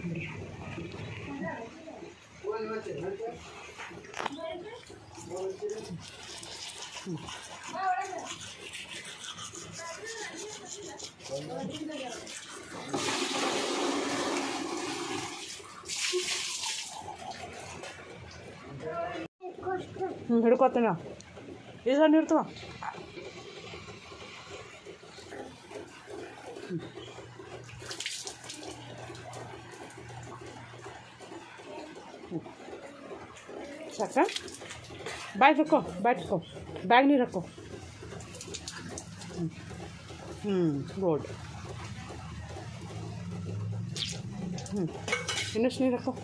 ಹ್ಞೂ ಹಿಡ್ಕೊತೀನಿ ಈ ಸಣ್ಣ ಇರ್ತವ ಸಾಕ ಬ್ಯಾಗ್ ಹಾಕೋ ಬ್ಯಾಗ್ ಹಾಕೋ ಬ್ಯಾಗ್ ನೀರು ಹಾಕೋ ಹ್ಞೂ ರೋಡ್ ಹ್ಞೂ ಇನ್ನಷ್ಟು ನೀರು ಹಾಕೋ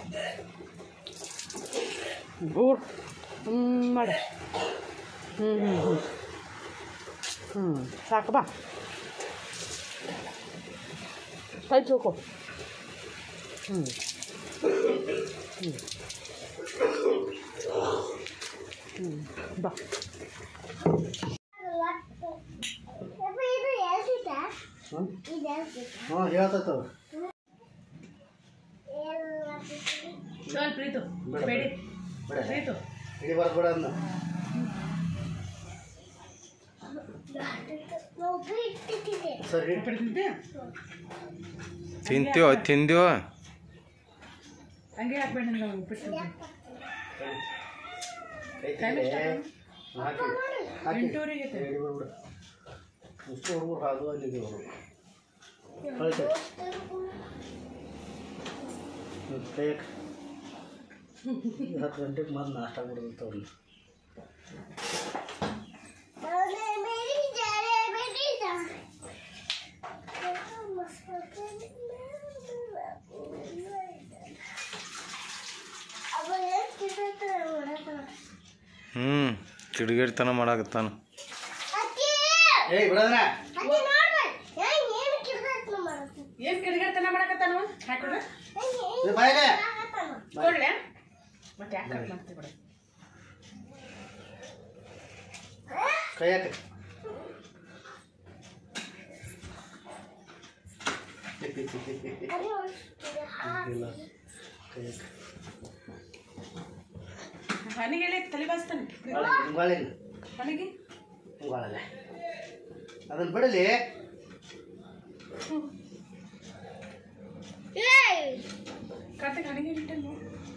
ಊರು ಹ್ಞೂ ಮಾಡು ಹ್ಞೂ ಹ್ಞೂ ಹ್ಞೂ ಹ್ಞೂ ಸಾಕು ಬಾ ಕೈ ಚೋಕೋ ಹ್ಞೂ ಹ್ಞೂ ಹ್ಞೂ ಬಾ ಇದು ಹೇಳ್ತಿದ್ದ ಇದು ಹೇಳ್ತಿದ್ದ ಹಾಂ ಹೇಳ್ತೈತವ ಚಲ್ ಪ್ರೀತು ಬೇಡ ಬೇಡಿ ಬೇಡ ಪ್ರೀತು ಇಡಿ ಬರ್ಬೇಡ ಅಂದ ಒಬ್ಬರು ಇಟ್ಟಿದ್ದೆ ಸರಿ ಬಿಡ್ತಿದ್ದೆ ತಿಂತೀವೋ ತಿಂದೀವೋ ಹಂಗೆ ಹಾಕ್ಬೇಡ ನಾವು ಉಪ್ಪಿಟ್ಟು ಕೈ ಟೈಮ್ ತೆಗಿದೆ. ಎಷ್ಟು ಹಾಕಿ ಹಾಕಿ ಎಂಟೂವರೆಗೆ ಐತೆ. ಇಡಿ ಬರ್ಬಿಡು ಇಷ್ಟು ಹುಡುಗರು ಹಾದು ಅಲ್ಲಿದ್ದೀವಿ ಅವರು ಕಳಿಸಿ ಕೈ ಹಾಕ್. ಈಗ ಹತ್ತು ಗಂಟೆಗೆ ಮತ್ತೆ ನಾಷ್ಟ ಕೊಡ್ಬೇಕು ಅವ್ರನ್ನ ಹ್ಞೂ ಕಿಡಿಗೇಡಿತನ ಮಾಡಾಕತ್ತಾನ ಏಯ್ ಬಿಡೋದನ ಏನು ಕಿಡಿಗೇಡ್ತನ ಮಾಡಕತ್ತಾನ ಹಾಕೊಡ್ರ ಏ ಬಾಯ್ಲೆ ಕೊಡ್ಲೆ ಮತ್ತೆ ಯಾಕೆ ಕಟ್ ಮಾಡ್ತೀವಿ ಬಿಡ ಕೈ ಹಾಕಿ ಇಲ್ಲ ಕೈ ಹಾಕಿ ಹನಿಗೆ ಹೇಳಿ ತಲೆ ಬಾಸ್ತಾನೆ ಹಿಂಗಾಳಿಲ್ಲ ಹನಿಗೆ ಹಿಂಗಾಳಲ್ಲ ಅದನ್ನ ಬಿಡಲಿ ಕಾರ್ತಿಕ್ ಹನಿಗೆ ಬಿಟ್ಟನು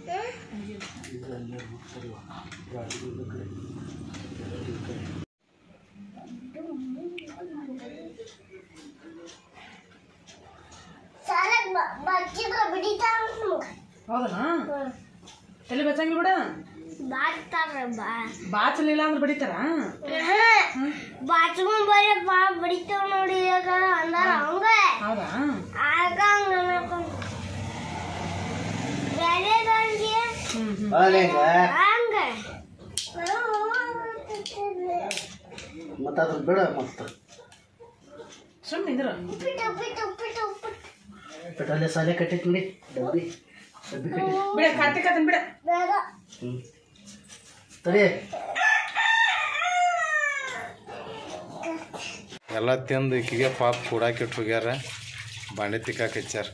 ಬಚ್ಚಿದ್ರ ಬಿಡಿತಾರ ಹೌದಾ ತಲೆ ಬಚ್ಚಂಗಿಲ್ಲ ಬಿಡ ಬಾಡ್ತಾರ ಬಾ ಬಾಚಲಿಲ್ಲ ಅಂದ್ರೆ ಬಡಿತಾರ ಬಾಚ್ಕೊಂಡ್ ಬರೀ ಬಾ ಬಡಿತಾವ ನೋಡಿ ಈಗ ಅಂದಾರ ಹಂಗ ಹೌದಾ ಆಗ ಹಂಗ ಅನ್ನಕೊಂಡ್ ಬೇರೆದವ್ರಿಗೆ ಹ್ಞೂ ಹ್ಞೂ ಹಂಗ ಮತ್ತೆ ಅದನ್ನ ಬಿಡ ಮತ್ತೆ ಸುಮ್ಮನೆ ಇದ್ರ ಉಪ್ಪಿಟ್ಟು ಉಪ್ಪಿಟ್ಟು ಉಪ್ಪಿಟ್ಟು ಉಪ್ಪಿಟ್ಟು ಪೆಟ್ರೋಲ್ ಸಾಲೆ ಕಟ್ಟೈತಿ ನೋಡಿ ಡಬ್ಬಿ ಡಬ್ಬಿ ಕಟ್ಟಿ ಬಿಡ ಕಾರ್ತಿಕ್ ಅದನ್ನ ಬಿಡ ಬೇಡ ಹ್ಞೂ ತಡಿ ಎಲ್ಲ ತಿಂದು ಈಕಿಗೆ ಪಾಪ ಕೂಡಾಕಿಟ್ಟು ಹೋಗ್ಯಾರ ಬಾಂಡೆ ತಿಕ್ಕಾಕ ಹಚ್ಚಾರ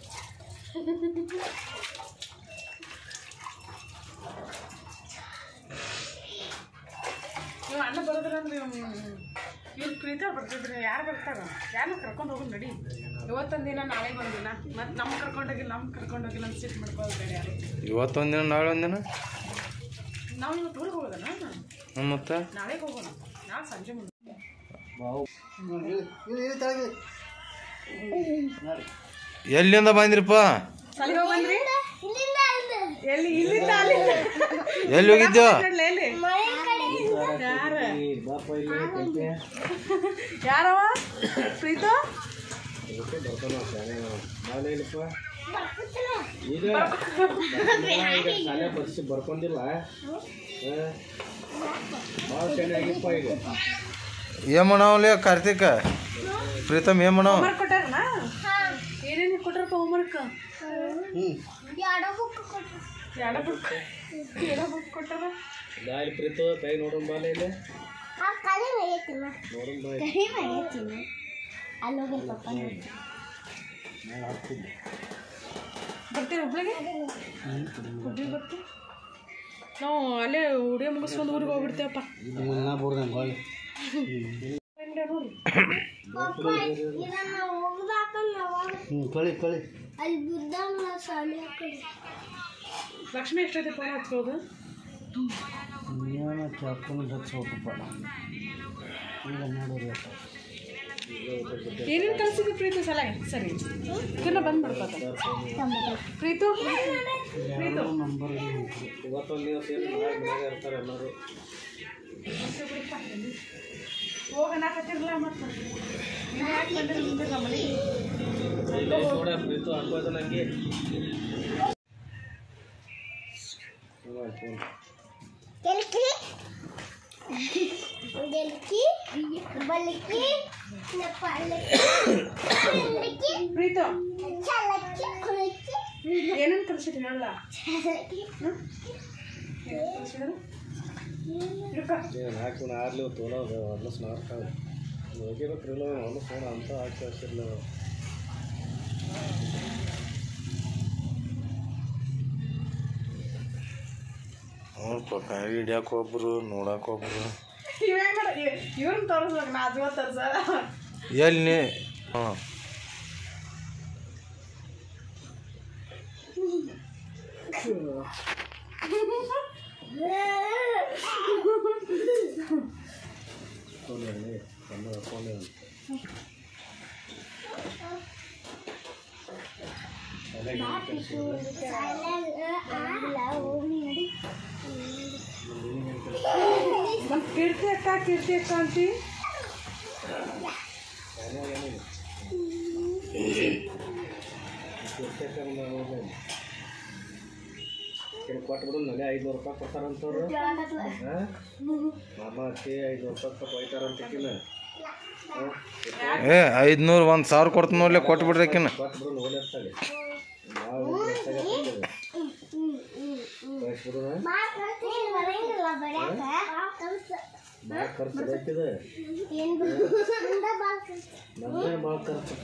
ನೀವು ಅಣ್ಣ ಬರೋದ್ರ ಅಂದ್ರೆ ಇವ್ರು ಪ್ರೀತ ಬರ್ತಿದ್ರೆ ಯಾರು ಬರ್ತಾರ ಯಾರನ್ನ ಕರ್ಕೊಂಡು ಹೋಗೋದು ನಡಿ ಇವತ್ತೊಂದು ದಿನ ನಾಳೆ ಒಂದಿನ ಮತ್ತೆ ನಮ್ಮ ಕರ್ಕೊಂಡೋಗಿಲ್ಲ ನಮ್ಮ ಕರ್ಕೊಂಡೋಗಿಲ್ಲ ಅಂತ ಸಿಟ್ಟು ಮಾಡ್ಕೋದು ಬೇಡ ಯಾರು ಇವತ್ತೊಂದಿನ ನಾಳೆ ಒಂದಿನ ನಾವು ಇವತ್ತು ಊರಿಗೆ ಹೋಗೋದನ ಹ್ಞೂ ಮತ್ತು ನಾಳೆ ಹೋಗೋಣ ನಾಳೆ ಸಂಜೆ ಮುಂದೆ ಬಾವು ಇಳಿ ಇಳಿ ತೆಳಗೆ ನೋಡಿ ಎಲ್ಲಿಂದ ಬಂದ್ರಿಪ್ಪ ಸಲ ಹೋಗಂದ್ರಿ ಇಲ್ಲಿಂದ ಅಲ್ಲಿಂದ. ಎಲ್ಲಿ ಇಲ್ಲಿಂದ ಅಲ್ಲಿಂದ ಎಲ್ಲಿ ಹೋಗಿದ್ದೋ ನೋಡ್ಲೆ ಎಲ್ಲಿ ಮನೆ ಕಡೆಯಿಂದ ಯಾರ ಬಾಪ ಇಲ್ಲಿ ಕೈತೆ ಯಾರವ ಪ್ರೀತ ನಾಳೆ ಇಲ್ಲಪ್ಪ ಬರ್ಕೊತಾನೆ. ಈಗ ಶಾಲೆ ಬರ್ಸಿ ಬರ್ಕೊಂಡಿಲ್ಲ ಭಾಳ ಚೆನ್ನಾಗಿಪ್ಪ ಈಗ ಏನ್ ಮಾಡವಲೇ ಕಾರ್ತಿಕ ಪ್ರೀತಮ್ ಏನ್ ಮಾಡವ ಹೋಮ್ವರ್ಕ್ ಕೊಟ್ಟಾರನ ಏನೇನು ಕೊಟ್ಟಾರಪ್ಪ ಹೋಮ್ವರ್ಕ್ ಹ್ಞೂ ಎರಡು ಬುಕ್ ಕೊಟ್ರು. ಎರಡ ಬುಕ್ ಎರಡ ಬುಕ್ ಕೊಟ್ಟಾರ ದಾರಿ ಪ್ರೀತು ಕೈ ನೋಡೋಣ ಬಾಲೆ ಇಲ್ಲಿ ಆ ಕಡಿಮೆ ಐತಿಲ್ಲ ನೋಡೋಣ ಬಾ ಕಡಿಮೆ ಐತಿಲ್ಲ ಅಲ್ಲಿ ಹೋಗಿ ಪಪ್ಪ ನಾನು ಹಾಕ್ತೀನಿ ಬಾ ಬರ್ತೀರಿ ಹುಬ್ಳಿಗೆ ಹುಬ್ಳಿಗೆ ಬರ್ತೀವಿ ನಾವು ಅಲ್ಲೇ ಉಡಿಯ ಮುಗಿಸ್ಕೊಂಡು ಊರಿಗೆ ಹೋಗ್ಬಿಡ್ತೇವಪ್ಪ ಇದು ಮುನ್ನ ಬೋರ್ದಂಗೆ ಹೋಗಿ ನೋಡಿ ಪಪ್ಪ ಇದನ್ನ ಹೋಗ್ದಾಕಂದ್ ಅವಾಗ ಹ್ಞೂ ಕಳಿ ಕಳಿ ಅಲ್ಲಿ ಬಿದ್ದಂಗ ಶಾಲೆ ಹಾಕಿ ಲಕ್ಷ್ಮಿ ಎಷ್ಟೈತೆ ಫೋನ್ ಹಚ್ಕೋದು ಏನು ಚಾಪುನ ಹಚ್ಬೇಕಪ್ಪ ಈಗ ನೋಡೋದು ಏನೇನು ಕಲಿಸಿದ್ವಿ ಪ್ರೀತು ಸಲ ಸರಿ ಇದನ್ನ ಬಂದ್ ಮಾಡ್ಕೋತ ಪ್ರೀತು ಪ್ರೀತು ನಂಬರ್ ಇವತ್ತೊಂದು ದಿವಸ ಏನು ಮನ್ಯಾಗ ಮನ್ಯಾಗ ಇರ್ತಾರೆ ಎಲ್ಲರೂ ಹೋಗನಾಕತ್ತಿರಲ್ಲ ಮತ್ತೆ ನೀವು ಯಾಕೆ ಬಂದಿರಿ ಮುಂದೆ ನಮ್ಮನೆ ನೋಡ ಪ್ರೀತು ಹಾಕೋದು ನನಗೆ ಗೆಲ್ಕಿ ಗೆಲ್ಕಿ ಬಲ್ಕಿ ಪಲ್ಲಕ್ಕಿ ಪ್ರೀತು ಚಲಕ್ಕಿ ಕುಳಕ್ಕಿ ಏನೇನು ಕಲಿಸಿದ್ರಿ ಹೇಳಲ್ಲ ಚಲಕ್ಕಿ ಏನೇನು ಕಲಿಸಿದ್ರು ಏನು ಹಾಕಿ ಆರ್ಲಿ ತೋಲೋದು ಹೊಲಸ್ ನಾರ್ತಾವೆ ಹೋಗಿಬೇಕ್ರಿಲ್ಲ ಹೊಲಸ್ ನೋಡ ಅಂತ ಹಾಕಿ ಕಳ್ಸಿರ್ಲ ನೋಡಪ್ಪ ಕಾಯಿ ಹಿಡ್ಯಾಕ ಒಬ್ರು ನೋಡಾಕ ಒಬ್ರು ಇವೇ ಮಾಡ ಇವ್ರನ್ನ ತೋರಿಸ್ಬೇಕು ನಾ ಅದು ತೋರ್ಸ ಎಲ್ಲಿ ನೀ ಹಾಂ ತೊಗೊಂಡು ಕಣ್ಣು ಹಾಕೊಂಡು ನಮ್ಮ ಕೀರ್ತಿ ಅಕ್ಕ ಕೀರ್ತಿ ಅಕ್ಕ ಅಂತಿ ಕೊಟ್ಬಿಡು ನನಗೆ ಐದುನೂರು ರೂಪಾಯಿ ಕೊಡ್ತಾರಂತವ್ರು ಹಾಂ ಮಾಮ ಅತ್ತಿ ಐದುನೂರು ರೂಪಾಯಿ ಕೊಟ್ಟು ಒಯ್ತಾರಂತ ಕಿನ್ನ ಏ ಐದುನೂರು ಒಂದು ಸಾವಿರ ಕೊಡ್ತೀನಿ ನೋಡ್ಲೆ ಕೊಟ್ಬಿಡ್ರಿ ಆಕಿನ ಕೊಟ್ಬಿಡು ನೋಡಿರ್ತಾಳೆ ನಾವು ಕಳಿಸ್ಬಿಡು ಭಾಳ ಖರ್ಚು ಬೇಕಿದೆ ನಮ್ಮದೇ ಭಾಳ ಖರ್ಚಪ್ಪ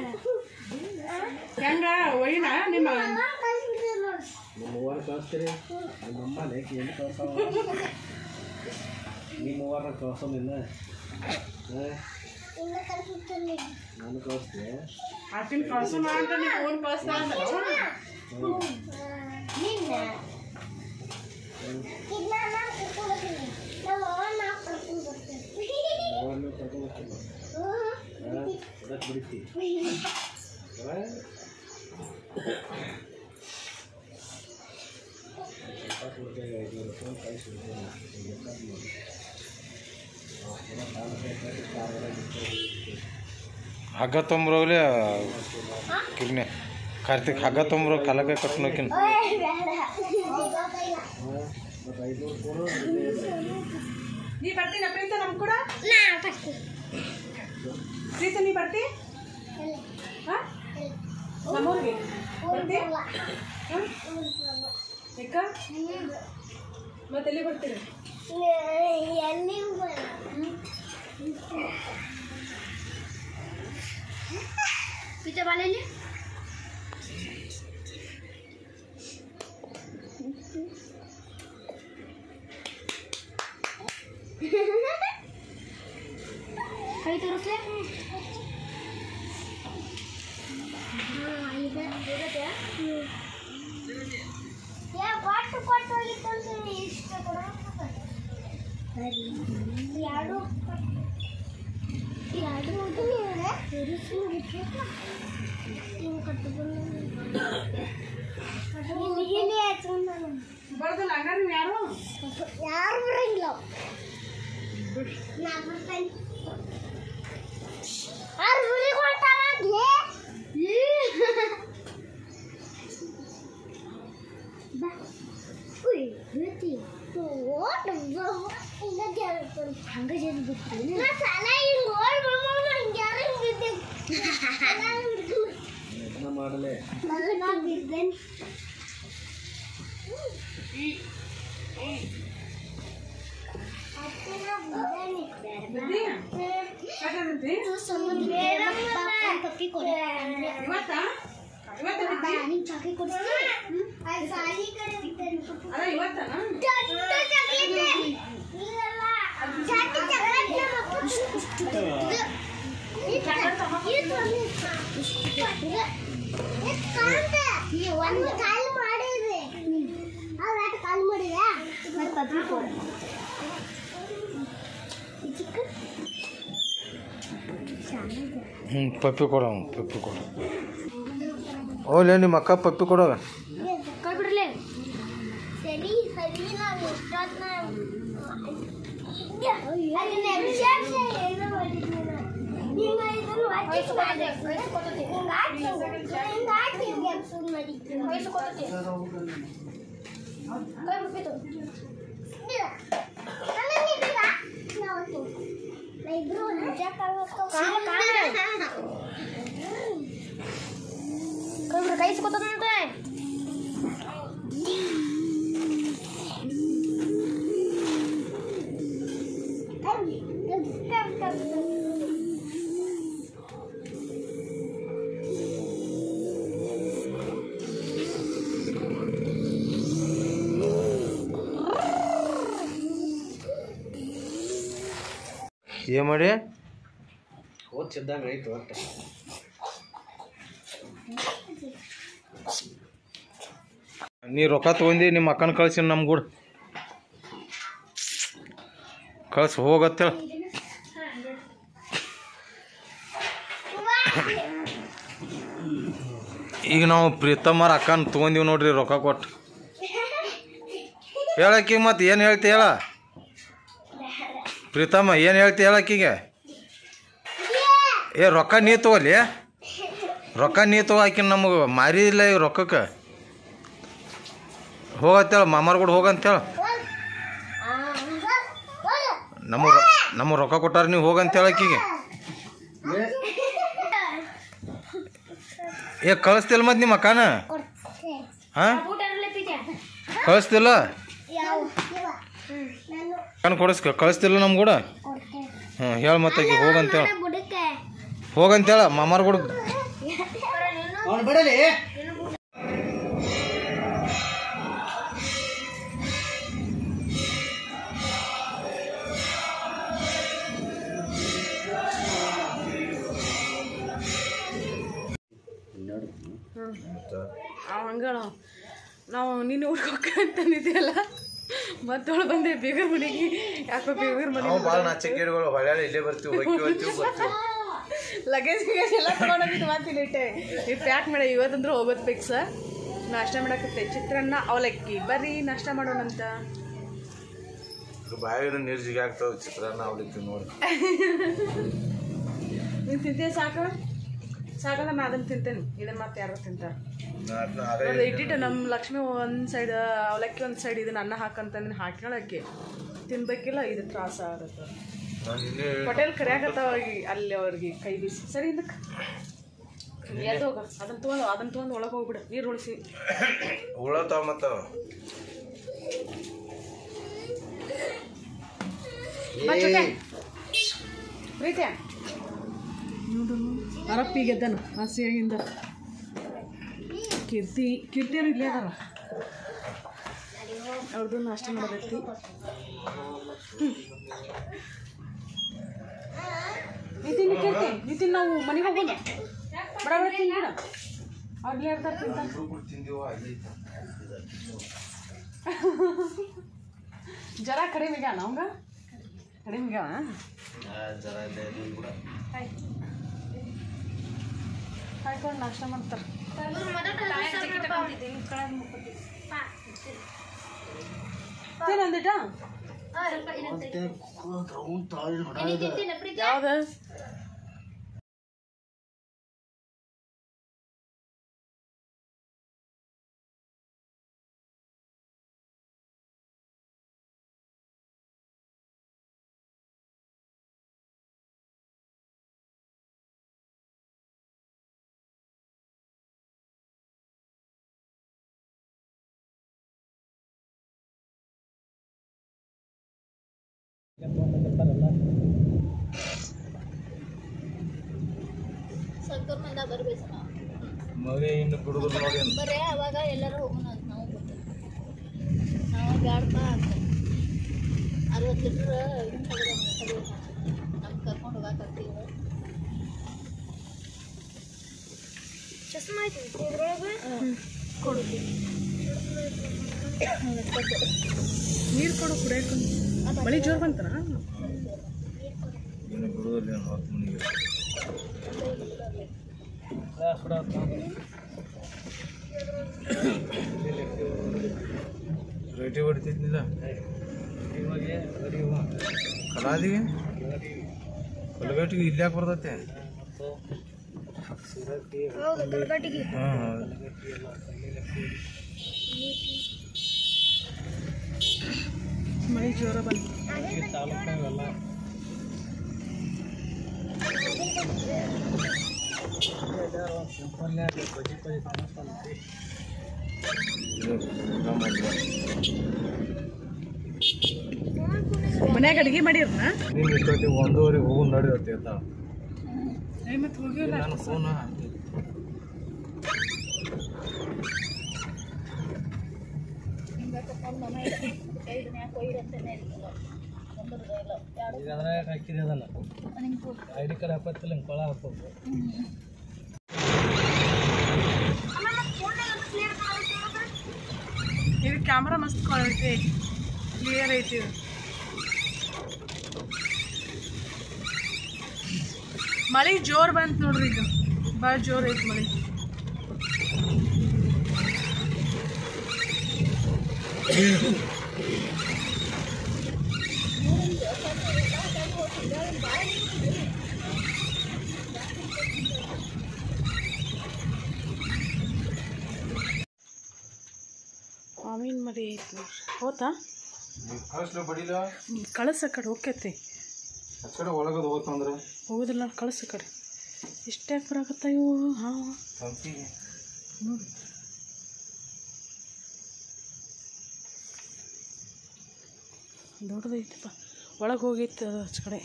ಹೆಂಗ ಒಯ್ನ ನಿಮ್ಮ ನಿಮ್ಮ ಅವ್ವನ ಕಳಿಸ್ತೀರಿ ನಿಮ್ಮ ಅಮ್ಮ ಲೇಖಿ ಎಲ್ಲಿ ಕಳ್ಸಾವ ನಿಮ್ಮ ಅವ್ವನ ಕಳ್ಸೋಮಿಲ್ಲ ಹಾಂ ನಾನು ಕಳಿಸ್ತೀಯ ಆಕಿನ ಕಳ್ಸೋಣ ಅಂತ ನೀವು ಫೋನ್ ಕಳಿಸ್ತಾ ಅವ್ವನ್ನ ಕರ್ಕೊಂಡು ಹೋಗ್ತೀನಿ ಹಾಂ ಅದಕ್ಕೆ ಬಿಡ್ತಿ ಹಾಂ ರೂಪಾಯಿ ಐದುನೂರು ರೂಪಾಯಿ ಕಳಿಸ್ಬಿಡ್ತೀನಿ ಹಗ್ಗ ತೊಂಬ್ರೋಗ್ಲಿ ಕಿರ್ನೆ ಕಾರ್ತಿಕ್ ಹಗ್ಗ ತೊಂಬ್ರೋ ಕಲಗ ಕಟ್ನೋಕಿನ ಮತ್ತು ಐದುನೂರು ಕೊಡು ನೀ ಬರ್ತೀನ ಪ್ರೀತ ನಮ್ ಕೂಡ ಪ್ರೀತ ನೀ ಬರ್ತಿ ಹಾ ನಮ್ಮೂರಿಗೆ ಬರ್ತಿ ಹಾಂ ಯಾಕ ಮತ್ತೆ ಎಲ್ಲಿ ಬರ್ತೀರಿ ಎಲ್ಲಿಗೂ ಪಿಜ್ಜಾ ಬಾಲೆಲ್ಲಿ ಕೈ ತೋರಿಸ್ಲೆ ಕೊಟ್ಟು ಕೊಟ್ಟು ಹೋಗಿತ್ತು ಇಷ್ಟ ಕೊಡ ಎರಡು ಎರಡು ಇವು ಕಟ್ಟುಕೊಂಡು ಇಲ್ಲಿ ಹಚ್ಕೊಂಡು ಬರ್ದಲ್ಲ ಹಂಗಾರೆ ನೀವು ಯಾರು ಯಾರು ಬರಂಗಿಲ್ಲ ನಾ ಬರ್ತೇನೆ ಯಾರು ಹುಲಿ ಕೊಡ್ತಾರಾಗ್ಲಿ ಹಂಗ ಜನ ಬಿಟ್ಟು ನಾ ಸಲ ಹಿಂಗ್ ಓಡ್ ಬಂದ್ಮೇಲೆ ನಂಗೆ ಯಾರು ಹಿಂಗ್ ಬಿದ್ದೆ ಯತ್ನ ಮಾಡಲೇ ನಾ ಬಿದ್ದೇನೆ ಬಿದ್ದಿ ಯಾಕಂದ್ರಿ ಪಪ್ಪಿ ಕೊಡ ಇವತ್ತ ಇವತ್ತು ಬಿದ್ದಿ? ನಿಂಗೆ ಚಾಕ್ಲೇಟ್ ಕೊಡಿಸ್ತೀನಿ ಅದು ಸಾಲಿ ಕಡೆ ಬಿಡ್ತಾರೆ ಅದ ಇವತ್ತನ ಒಂದು ಕಾಲ್ ಮಾಡಿದ್ರಿ ಅವ್ರು ಕಾಲ್ ಮಾಡಿದ ಮತ್ತೆ ಪತ್ರಿ ಕೊಡ ಚಿಕ್ಕ ಹ್ಞೂ ಪಪ್ಪಿ ಕೊಡ ಪಪ್ಪಿ ಕೊಡ ಓಲೆ ನಿಮ್ಮ ಅಕ್ಕ ಪಪ್ಪಿ ಕೊಡೋಗ ಕೈ ಬಿಡ್ಲೆ ಸರಿ ಸರಿ ನಾವು ಎಷ್ಟೊತ್ತ ಇಬ್ರು ಕೈ ಇಸ್ಕೊತದಂತೆ ಏನು ಮಾಡಿ ಓದ್ಸಿದ್ದಂಗೆ ಐತೆ ಒಟ್ಟು ನೀ ರೊಕ್ಕ ತೊಗೊಂಡು ನಿಮ್ಮ ಅಕ್ಕನ ಕಳ್ಸಿ ನಮ್ಮ ಕೂಡ ಕಳ್ಸಿ ಹೋಗತ್ತೇಳ ಈಗ ನಾವು ಪ್ರೀತಮ್ಮರ ಅಕ್ಕನ ತೊಗೊಂಡಿವಿ ನೋಡ್ರಿ ರೊಕ್ಕ ಕೊಟ್ಟು ಹೇಳಕ್ಕೀಗ ಮತ್ತೆ ಏನು ಹೇಳ್ತಿ ಹೇಳ ಪ್ರೀತಮ್ಮ ಏನು ಹೇಳ್ತಿ ಹೇಳಕ್ಕೀಗೆ ಏ ರೊಕ್ಕ ನೀ ತಗೋಲಿ ರೊಕ್ಕ ನೀ ತಗೋ ಆಕಿನ ನಮಗೆ ಮಾರಿ ಇಲ್ಲ ಈ ರೊಕ್ಕಕ್ಕೆ ಹೋಗತ್ತೇಳ ಮಾಮಾರ್ ಕೂಡ ಹೋಗಂತೇಳ ನಮ್ಮ ರೊ- ನಮ್ಮ ರೊಕ್ಕ ಕೊಟ್ಟಾರ ನೀವು ಹೋಗಂತೇಳ ಆಕಿಗೆ ಏ ಕಳಿಸ್ತಿಲ್ಲ ಮತ್ತೆ ನಿಮ್ಮ ಅಕ್ಕನ ಹಾಂ ಕಳಿಸ್ತಿಲ್ಲ ಅಕ್ಕನ ಕೊಡಿಸ್ಕ ಕಳಿಸ್ತಿಲ್ಲ ನಮ್ಮ ಕೂಡ ಹ್ಞೂ ಹೇಳ ಮತ್ತೆ ಆಕಿ ಹೋಗಂತೇಳ ಬುಡಕ್ಕೆ ಹೋಗಂತೇಳ ಮಾಮಾರ್ ಕೂಡ ಅವ್ನು ಬಿಡಲಿ ಅವ ಹಂಗಳ ನಾವು ನೀನು ಊರಿಗೆ ಹೋಗ್ಕಂತಂದಿದ್ಯಲ್ಲ ಮತ್ತೊಳು ಬಂದೆ ಬೀಗರ್ ಮನೆಗೆ ಯಾಕೋ ಬೀಗರ್ ಮನೆ ನಾವು ಭಾಳ ನಾಚಿಕೆಗಳು ಹೊಳ್ಯಾಳೆ ಇಲ್ಲೇ ಬರ್ತೀವಿ ಹೋಗಿ ಹೋಗ್ತೀವಿ ಬರ್ತೀವಿ ಲಗೇಜ್ ಗಿಗೇಜ್ ಎಲ್ಲ ತೊಗೊಂಡೋಗಿದ್ದು ಮಾತಿಲ್ಲ ಇಟ್ಟೆ ಈ ಪ್ಯಾಕ್ ಮಾಡ ಇವತ್ತಂದ್ರೆ ಹೋಗೋದು ಫಿಕ್ಸ್ ನಾಷ್ಟ ಮಾಡಕತ್ತೆ ಚಿತ್ರಾನ್ನ ಅವಲಕ್ಕಿ ಬರ್ರಿ ನಾಷ್ಟ ಮಾಡೋಣಂತ ಬಾಯಿನ ನೀರು ಜಿಗಿ ಆಗ್ತದೆ ಚಿತ್ರಾನ್ನ ಅವಳಿತ್ತು ನೋಡಿ ನೀನು ತಿಂತೀಯ ಸಾಕು ಸಾಕಂದ್ರೆ ನಾ ಅದನ್ನು ತಿಂತೇನೆ ಇದನ್ನು ಮತ್ತೆ ಯಾರು ತಿಂತಾರೆ ನೋಡ್ರಿ ಇಟ್ಟಿಟ್ಟು ನಮ್ಮ ಲಕ್ಷ್ಮಿ ಒಂದು ಸೈಡ್ ಅವಲಕ್ಕಿ ಒಂದು ಸೈಡ್ ಇದನ್ನ ಅನ್ನ ಹಾಕಂತಂದ್ರೆ ಹಾಕ್ಯಾಳಕ್ಕೆ ತಿನ್ಬೇಕಿಲ್ಲ ಇದು ತ್ರಾಸ ಆಗುತ್ತೆ ಹೋಟೆಲ್ ಕರಿಯಾಕತ್ತಾವ ಅಲ್ಲಿ ಅವ್ರಿಗೆ ಕೈ ಬೀಸಿ ಸರಿ ಇದಕ್ಕೆ ಎದ್ದು ಹೋಗ ಅದನ್ನ ತೊಗೊಂಡು ಅದನ್ನ ತೊಗೊಂಡು ಒಳಗೆ ಹೋಗ್ಬಿಡು ನೀರು ಉಳಿಸಿ ಉಳತಾವ ಮತ್ತ ಪ್ರೀತಿಯ ಅರಪ್ಪಿಗೆದ್ದನು ಹಸಿಯಾಗಿಂದ ಕೀರ್ತಿ ಕೀರ್ತಿಯರು ಇಲ್ಲೇ ಅದಾರ ಅವ್ರದ್ದು ನಾಷ್ಟ ಮಾಡೋದೈತಿ ನಿತಿನ್ ಕೀರ್ತಿ ನಿತಿನ್ ನಾವು ಮನೆಗೆ ಹೋಗೋಣ ಬಡ ಬಡ ತಿನ್ಬಿಡ ಅವ್ರು ಇಲ್ಲೇ ಇರ್ತಾರೆ ತಿಂತಾರೆ ಜರ ಕಡಿಮೆ ಆಗ್ಯಾನ ಅವಂಗ ಕಡಿಮೆ ಆಗ್ಯಾವ ಹಾಕೊಂಡು ನಾಷ್ಟ ಮಾಡ್ತಾರೆ ತಿನ್ನಂದಿಟ ಯಾವ್ದು ಮಗ ಇನ್ನು ಬಿಡುದಿಲ್ಲ ನೋಡಿ ಅಂತ. ಬರೇ ಅವಾಗ ಎಲ್ಲರೂ ಹೋಗೋಣ ಅಂತ ನಾವು ಗೊತ್ತಿಲ್ಲ ನಾವು ಬ್ಯಾಡಪ್ಪ ಅಂತ ಅರವತ್ತು ಲೀಟ್ರ್ ಇದನ್ನ ತಗೋಬೇಕು ನಮ್ಗೆ ಕರ್ಕೊಂಡು ಹೋಗಾಕತ್ತೀವಿ ಚಸ್ಮಾ ಐತಿ ಇದ್ರೊಳಗೆ ಕೊಡುದು ನೀರು ಕೊಡು ಕುಡಿಯಕ್ಕೆ ಮಳೆ ಜೋರು ಬಂತನ ಇನ್ನು ಬಿಡುದಿಲ್ಲ ಏನು ಹೊತ್ತು ಮನೆಗೆ ರೇಟಿ ಹೊಡಿತಿದ್ನಿಲ್ಲ ಕಲಾದಿಗೆ ಕಲಗಟ್ಟಿಗೆ ಇಲ್ಲಿ ಯಾಕೆ ಬರ್ತೈತೆ ಹೌದು ಕಲ್ಗಟ್ಟಿಗೆ ಹಾಂ ಹೌದು ಮಳೆ ಜೋರ ಬಂತು ಇದು ನಮ್ಮಲ್ಲಿ. ಮನ್ಯಾಗ ಅಡುಗೆ ಮಾಡಿರ್ನ ನೀನು ಇಷ್ಟೊತ್ತಿಗೆ ಒಂದೂವರೆಗೆ ಹೋಗು ನಡೆಯುತ್ತೆ ಅಂತ ಏ ಮತ್ತೆ ಹೋಗಿಲ್ಲ ನಾನು ಫೋನ್ ಈಗ ಅದ್ರಾಗ ಹಾಕಿದೆ ಅದಲ್ಲ ಐ ಡಿ ಕಾರ್ಡ್ ಹಾಕೋತಿಲ್ಲ ಹಿಂಗೆ ಕೊಳ ಹಾಕೋದು ಇದು ಕ್ಯಾಮ್ರಾ ಮಸ್ತ್ ಕ್ವಾಲಿಟಿ ಕ್ಲಿಯರ್ ಐತಿ ಇದು. ಮಳೆ ಜೋರ್ ಬಂತು ನೋಡ್ರಿ ಈಗ ಭಾಳ ಜೋರ್ ಐತಿ ಮಳೆ ಮಾವಿನ ಮರಿ ಐತಿ ನೋಡ್ರಿ ಹೋತಾ ಕಳಿಸ್ಲು ಬಡಿಲ ಕಳಸ ಕಡೆ ಹೋಗ್ತೈತಿ ಆ ಕಡೆ ಒಳಗದು ಹೋತಂದ್ರೆ ಹೋಗುದಿಲ್ಲ ಕಳಸ ಕಡೆ ಇಷ್ಟೇ ಬರಾಕತ್ತ ಇವು ಹಾಂ ಸಂಪಿಗೆ ನೋಡಿ ದೊಡ್ಡದೈತಪ್ಪ ಒಳಗೆ ಹೋಗೈತೆ ಅದು ಆಚೆ ಕಡೆ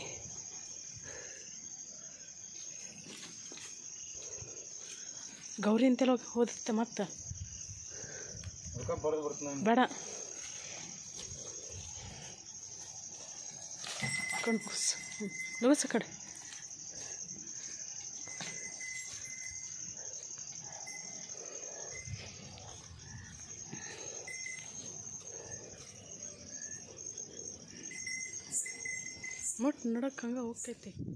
ಗೌರಿ ಅಂತೆಲ್ಲ ಹೋದಿತ್ತೆ ಮತ್ತೆ ಅದಕ್ಕೆ ಬರೋದು ಬರ್ತೀನಿ ಬೇಡ ಕಣ್ ಕುಸ್ ಲಗಸ ಕಡೆ ಮುಟ್ ನೋಡಕ್ಕೆ ಹಂಗೆ ಹೋಗ್ತೈತಿ